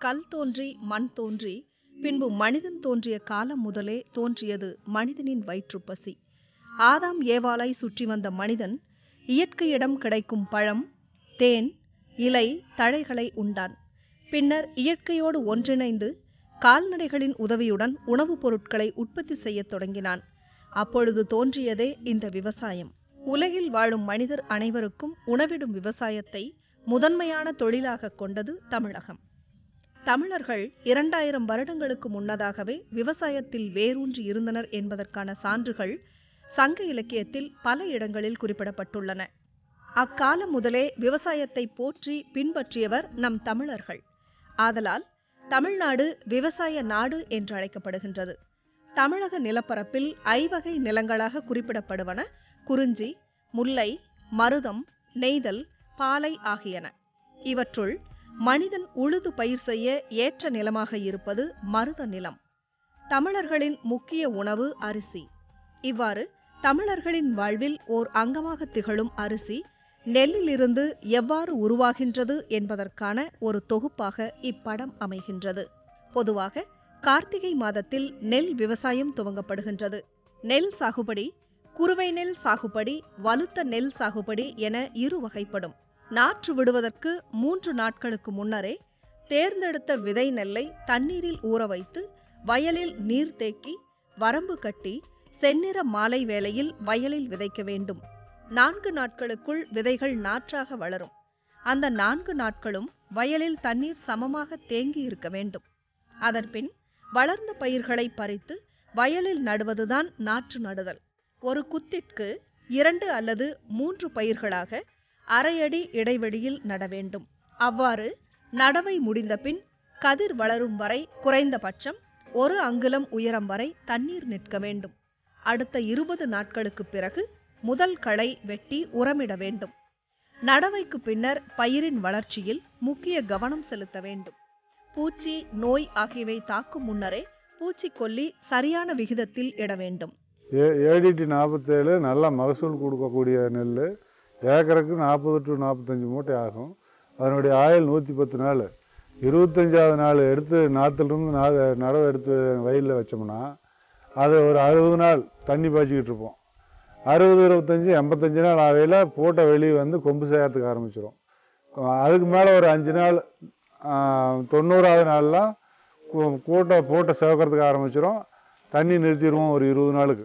கல் தோன்றி மண் தோன்றி பின்பு மனிதன் தோன்றிய காலம் முதலே தோன்றியது மனிதனின் வயிற்றுப்பசி ஆதாம் ஏவாளை சுற்றி வந்த மனிதன் இயற்கையிடம் கிடைக்கும் பழம் தேன் இலை தழைகளை உண்டான் பின்னர் இயற்கையோடு ஒன்றிணைந்து கால்நடைகளின் உதவியுடன் உணவுப் பொருட்களை உற்பத்தி செய்யத் தொடங்கினான் அப்பொழுது தோன்றியதே இந்த விவசாயம் உலகில் வாழும் மனிதர் அனைவருக்கும் உணவிடும் விவசாயத்தை முதன்மையான தொழிலாக கொண்டது தமிழகம் தமிழர்கள் இரண்டாயிரம் வருடங்களுக்கு முன்னதாகவே விவசாயத்தில் வேரூன்றி இருந்தனர் என்பதற்கான சான்றுகள் சங்க இலக்கியத்தில் பல இடங்களில் குறிப்பிடப்பட்டுள்ளன அக்காலம் முதலே விவசாயத்தை போற்றி பின்பற்றியவர் நம் தமிழர்கள் ஆதலால் தமிழ்நாடு விவசாய நாடு என்று அழைக்கப்படுகின்றது தமிழக நிலப்பரப்பில் ஐவகை நிலங்களாக குறிப்பிடப்படுவன குறிஞ்சி முல்லை மருதம் நெய்தல் பாலை ஆகியன இவற்றுள் மனிதன் உழுது பயிர் செய்ய ஏற்ற நிலமாக இருப்பது மருத நிலம் தமிழர்களின் முக்கிய உணவு அரிசி இவ்வாறு தமிழர்களின் வாழ்வில் ஓர் அங்கமாக திகழும் அரிசி நெல்லிலிருந்து எவ்வாறு உருவாகின்றது என்பதற்கான ஒரு தொகுப்பாக இப்படம் அமைகின்றது பொதுவாக கார்த்திகை மாதத்தில் நெல் விவசாயம் துவங்கப்படுகின்றது நெல் சாகுபடி குறுவை நெல் சாகுபடி வலுத்த நெல் சாகுபடி என இரு வகைப்படும் நாற்று விடுவதற்கு மூன்று நாட்களுக்கு முன்னரே தேர்ந்தெடுத்த விதை நெல்லை தண்ணீரில் ஊற வைத்து வயலில் நீர் தேக்கி வரம்பு கட்டி செந்நிற மாலை வேளையில் வயலில் விதைக்க வேண்டும் நான்கு நாட்களுக்குள் விதைகள் நாற்றாக வளரும் அந்த நான்கு நாட்களும் வயலில் தண்ணீர் சமமாக தேங்கி இருக்க வேண்டும் அதன்பின் வளர்ந்த பயிர்களை பறித்து வயலில் நடுவதுதான் நாற்று நடுதல் ஒரு குத்திற்கு இரண்டு அல்லது மூன்று பயிர்களாக அரையடி இடைவெளியில் நட வேண்டும் அவ்வாறு நடவை முடிந்தபின் கதிர் வளரும் வரை குறைந்தபட்சம் ஒரு அங்குலம் உயரம் வரை தண்ணீர் நிற்க வேண்டும் அடுத்த இருபது நாட்களுக்கு பிறகு முதல் களை வெட்டி உரமிட வேண்டும் நடவைக்கு பின்னர் பயிரின் வளர்ச்சியில் முக்கிய கவனம் செலுத்த வேண்டும் பூச்சி நோய் ஆகியவை தாக்கும் முன்னரே பூச்சிக்கொல்லி சரியான விகிதத்தில் இட வேண்டும் ஏ ஏடிடி நாற்பத்தேழு நல்லா மகசூல் கொடுக்கக்கூடிய நெல் ஏக்கருக்கு நாற்பது டு நாற்பத்தஞ்சு மூட்டை ஆகும் அதனுடைய ஆயுள் நூற்றி பத்து நாள் இருபத்தஞ்சாவது நாள் எடுத்து நாற்றுலேருந்து நா நடவு எடுத்து வயலில் வச்சோம்னா அது ஒரு அறுபது நாள் தண்ணி பாய்ச்சிக்கிட்டு இருப்போம் அறுபது இருபத்தஞ்சி எண்பத்தஞ்சு நாள் ஆகையில் போட்ட வெளியே வந்து கொம்பு செய்யறதுக்கு ஆரம்பிச்சிடும் அதுக்கு மேலே ஒரு அஞ்சு நாள் ஆ, தொண்ணூறாவது நாள்லாம் கூ- கூட்டை போட்டை சேவக்கிறதுக்கு ஆரம்பிச்சிடும் தண்ணி நிறுத்திடுவோம் ஒரு இருபது நாளுக்கு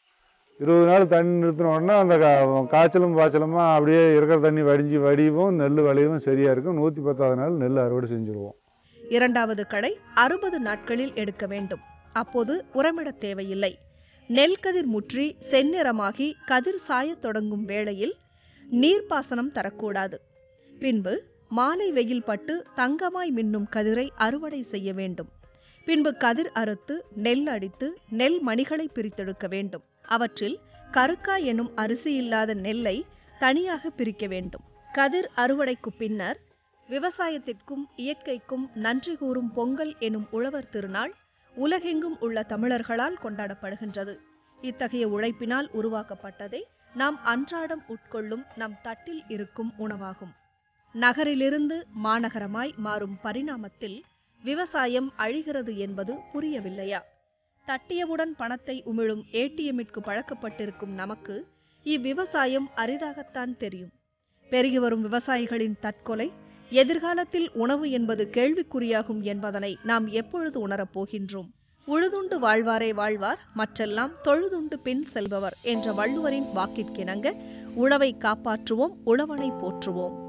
இருபது நாள் தண்ணி நிறுத்தின உடனே அந்த கா- காய்ச்சலும் பாய்ச்சலுமா அப்படியே இருக்கிற தண்ணி வடிஞ்சு வடிவும் நெல் விளையவும் சரியாக இருக்கும் நூற்றி பத்தாவது நாள் நெல் அறுவடை செஞ்சுருவோம் இரண்டாவது களை அறுபது நாட்களில் எடுக்க வேண்டும் அப்போது உரமிட தேவையில்லை நெல் கதிர் முற்றி செந்நிறமாகி கதிர் சாயத் தொடங்கும் வேளையில் நீர்ப்பாசனம் தரக்கூடாது பின்பு மாலை வெயில் பட்டு தங்கமாய் மின்னும் கதிரை அறுவடை செய்ய வேண்டும் பின்பு கதிர் அறுத்து நெல் அடித்து நெல் மணிகளை பிரித்தெடுக்க வேண்டும் அவற்றில் கருக்கா எனும் அரிசி இல்லாத நெல்லை தனியாக பிரிக்க வேண்டும் கதிர் அறுவடைக்கு பின்னர் விவசாயத்திற்கும் இயற்கைக்கும் நன்றி கூறும் பொங்கல் எனும் உழவர் திருநாள் உலகெங்கும் உள்ள தமிழர்களால் கொண்டாடப்படுகின்றது இத்தகைய உழைப்பினால் உருவாக்கப்பட்டதே நாம் அன்றாடம் உட்கொள்ளும் நம் தட்டில் இருக்கும் உணவாகும் நகரிலிருந்து மாநகரமாய் மாறும் பரிணாமத்தில் விவசாயம் அழிகிறது என்பது புரியவில்லையா தட்டியவுடன் பணத்தை உமிழும் ஏடிஎம்மிற்கு பழக்கப்பட்டிருக்கும் நமக்கு இவ்விவசாயம் அரிதாகத்தான் தெரியும் பெருகி வரும் விவசாயிகளின் தற்கொலை எதிர்காலத்தில் உணவு என்பது கேள்விக்குறியாகும் என்பதனை நாம் எப்பொழுது உணரப் போகின்றோம் உழுதுண்டு வாழ்வாரே வாழ்வார் மற்றெல்லாம் தொழுதுண்டு பின் செல்பவர் என்ற வள்ளுவரின் வாக்கிற்கிணங்க உழவை காப்பாற்றுவோம் உழவனை போற்றுவோம்